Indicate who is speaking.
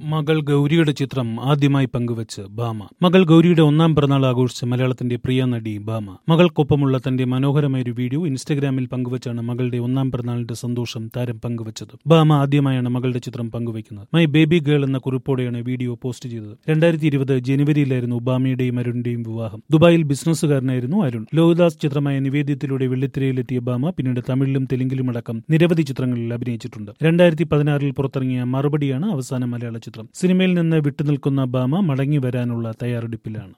Speaker 1: മകൾ ഗൗരിയുടെ ചിത്രം ആദ്യമായി പങ്കുവച്ച് ഭാമ മകൾ ഗൗരിയുടെ ഒന്നാം പിറന്നാൾ ആഘോഷിച്ച മലയാളത്തിന്റെ പ്രിയ നടി ഭാമ മകൾക്കൊപ്പമുള്ള തന്റെ മനോഹരമായ ഒരു വീഡിയോ ഇൻസ്റ്റഗ്രാമിൽ പങ്കുവച്ചാണ് മകളുടെ ഒന്നാം പിറന്നാളിന്റെ സന്തോഷം താരം പങ്കുവച്ചത് ഭാമ ആദ്യമായാണ് മകളുടെ ചിത്രം പങ്കുവയ്ക്കുന്നത് മൈ ബേബി ഗേൾ എന്ന കുറിപ്പോടെയാണ് വീഡിയോ പോസ്റ്റ് ചെയ്തത് രണ്ടായിരത്തി ഇരുപത് ജനുവരിയിലായിരുന്നു ഭാമയുടെയും അരുണിന്റെയും വിവാഹം ദുബായിൽ ബിസിനസ്സുകാരനായിരുന്നു അരുൺ ലോഹിദാസ് ചിത്രമായ നിവേദ്യത്തിലൂടെ വെള്ളിത്തിരയിലെത്തിയ ഭാമ പിന്നീട് തമിഴിലും തെലുങ്കിലും അടക്കം നിരവധി ചിത്രങ്ങളിൽ അഭിനയിച്ചിട്ടുണ്ട് രണ്ടായിരത്തി പതിനാറിൽ പുറത്തിറങ്ങിയ മറുപടിയാണ് അവസാന മലയാള ചിത്രം സിനിമയിൽ നിന്ന് വിട്ടുനിൽക്കുന്ന ഭാമ മടങ്ങി വരാനുള്ള തയ്യാറെടുപ്പിലാണ്